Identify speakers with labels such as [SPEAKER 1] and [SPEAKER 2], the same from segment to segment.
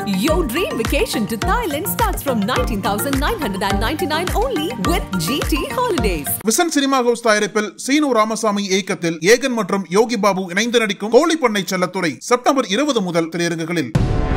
[SPEAKER 1] Your dream vacation to Thailand starts from 19,999 only with GT Holidays.
[SPEAKER 2] Vision cinema house தயாரிப்பில் சீனு ராமசாமி இயக்கத்தில் ஏகன் மற்றும் யோகி பாபு இணைந்து நடிக்கும் கோழி பண்ணை செல்லத்துறை செப்டம்பர் இருபது முதல் திரையரங்குகளில்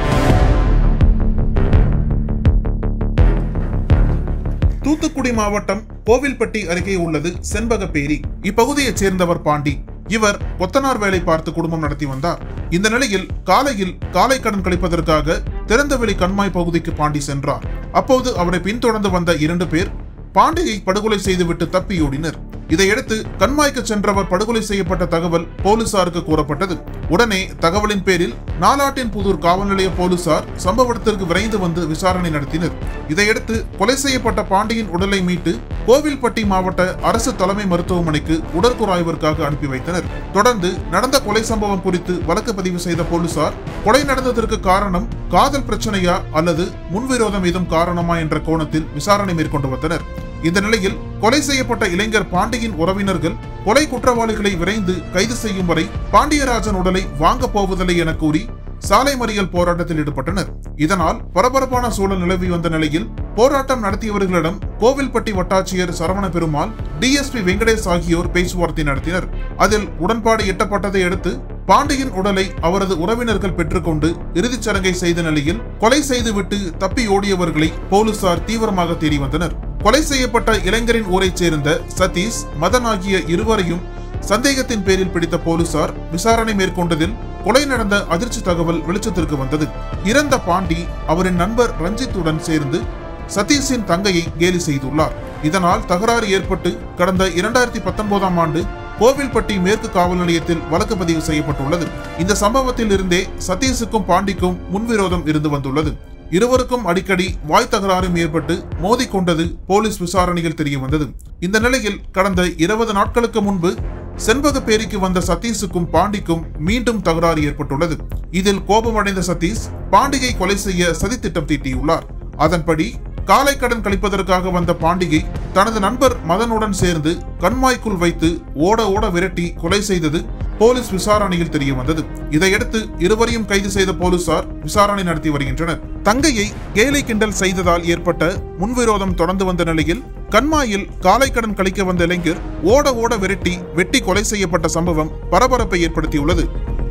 [SPEAKER 2] தூத்துக்குடி மாவட்டம் கோவில்பட்டி அருகே உள்ளது செண்பகப்பேரி இப்பகுதியைச் சேர்ந்தவர் பாண்டி இவர் கொத்தனார் வேலை பார்த்து குடும்பம் நடத்தி வந்தார் இந்த நிலையில் காலையில் காலை கடன் கழிப்பதற்காக திறந்தவெளி கண்மாய் பகுதிக்கு பாண்டி சென்றார் அப்போது அவரை பின்தொடர்ந்து வந்த இரண்டு பேர் பாண்டியை படுகொலை செய்துவிட்டு தப்பியோடினர் இதையடுத்து கண்மாய்க்கு சென்றவர் படுகொலை செய்யப்பட்ட தகவல் போலீசாருக்கு கூறப்பட்டது உடனே தகவலின் பேரில் நாலாட்டின் புதூர் காவல் நிலைய போலீசார் சம்பவ இடத்திற்கு விரைந்து வந்து விசாரணை நடத்தினர் இதையடுத்து கொலை செய்யப்பட்ட பாண்டியின் உடலை மீட்டு கோவில்பட்டி மாவட்ட அரசு தலைமை மருத்துவமனைக்கு உடற்கூறாய்விற்காக அனுப்பி வைத்தனர் தொடர்ந்து நடந்த கொலை சம்பவம் குறித்து வழக்கு பதிவு செய்த போலீசார் கொலை நடந்ததற்கு காரணம் காதல் பிரச்சனையா அல்லது முன்விரோதம் ஏதும் காரணமா என்ற கோணத்தில் விசாரணை மேற்கொண்டு வந்தனர் இந்த நிலையில் கொலை செய்யப்பட்ட இளைஞர் பாண்டியின் உறவினர்கள் கொலை குற்றவாளிகளை விரைந்து கைது செய்யும் வரை பாண்டியராஜன் உடலை வாங்கப் போவதில்லை என கூறி சாலை மறியல் போராட்டத்தில் ஈடுபட்டனர் இதனால் பரபரப்பான சூழல் நிலவி வந்த நிலையில் போராட்டம் நடத்தியவர்களிடம் கோவில்பட்டி வட்டாட்சியர் சரவண பெருமாள் டிஎஸ்பி வெங்கடேஷ் ஆகியோர் பேச்சுவார்த்தை நடத்தினர் அதில் உடன்பாடு எட்டப்பட்டதை அடுத்து பாண்டியின் உடலை அவரது உறவினர்கள் பெற்றுக்கொண்டு இறுதிச் சடங்கை செய்த நிலையில் கொலை செய்துவிட்டு தப்பி ஓடியவர்களை போலீசார் தீவிரமாக தேடி வந்தனர் கொலை செய்யப்பட்ட இளைஞரின் ஊரைச் சேர்ந்த சதீஷ் மதன் ஆகிய இருவரையும் சந்தேகத்தின் பேரில் பிடித்த போலீசார் விசாரணை மேற்கொண்டதில் கொலை நடந்த அதிர்ச்சி தகவல் வெளிச்சத்திற்கு வந்தது இறந்த பாண்டி அவரின் நண்பர் ரஞ்சித்துடன் சேர்ந்து சதீஷின் தங்கையை கேலி செய்துள்ளார் இதனால் தகராறு ஏற்பட்டு கடந்த இரண்டாயிரத்தி பத்தொன்பதாம் ஆண்டு கோவில்பட்டி மேற்கு காவல் நிலையத்தில் வழக்கு பதிவு செய்யப்பட்டுள்ளது இந்த சம்பவத்தில் இருந்தே சதீஷுக்கும் பாண்டிக்கும் முன்விரோதம் இருந்து வந்துள்ளது இருவருக்கும் அடிக்கடி வாய் தகராறும் ஏற்பட்டு மோதிக்கொண்டது போலீஸ் விசாரணையில் தெரிய வந்தது இந்த நிலையில் கடந்த இருபது நாட்களுக்கு முன்பு செண்பகப்பேரிக்கு வந்த சதீஷுக்கும் பாண்டிக்கும் மீண்டும் தகராறு ஏற்பட்டுள்ளது இதில் கோபமடைந்த சதீஷ் பாண்டியை கொலை செய்ய சதித்திட்டம் தீட்டியுள்ளார் அதன்படி காலை கடன் கழிப்பதற்காக வந்த பாண்டிகை தனது நண்பர் மதனுடன் சேர்ந்து கண்மாய்க்குள் வைத்து ஓட ஓட விரட்டி கொலை செய்தது போலீஸ் விசாரணையில் தெரிய வந்தது இதையடுத்து இருவரையும் கைது செய்த போலீசார் விசாரணை நடத்தி வருகின்றனர் தங்கையை கேலி கிண்டல் செய்ததால் ஏற்பட்ட முன்விரோதம் தொடர்ந்து வந்த நிலையில் கண்மாயில் காலை கடன் கழிக்க வந்த இளைஞர் ஓட ஓட விரட்டி வெட்டி கொலை செய்யப்பட்ட சம்பவம் பரபரப்பை ஏற்படுத்தியுள்ளது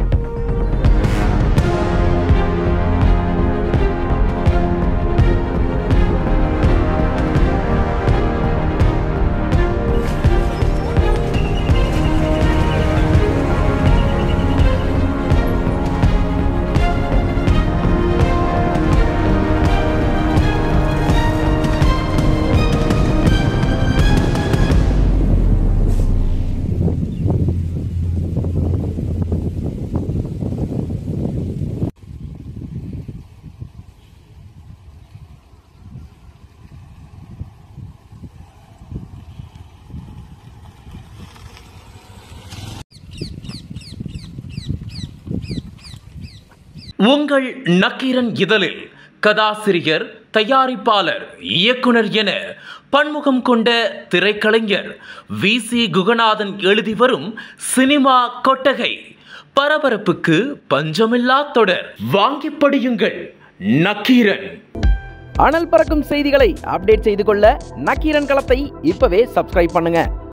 [SPEAKER 3] உங்கள் நக்கீரன் இதழில் கதாசிரியர் தயாரிப்பாளர் இயக்குனர் என பன்முகம் கொண்ட திரைக்கலைஞர் வி சி குகநாதன் எழுதி வரும் சினிமா கொட்டகை பரபரப்புக்கு பஞ்சமில்லா தொடர் வாங்கி படியுங்கள் நக்கீரன்
[SPEAKER 4] அனல் பறக்கும் செய்திகளை அப்டேட் செய்து கொள்ள நக்கீரன் களத்தை இப்பவே சப்ஸ்கிரைப் பண்ணுங்க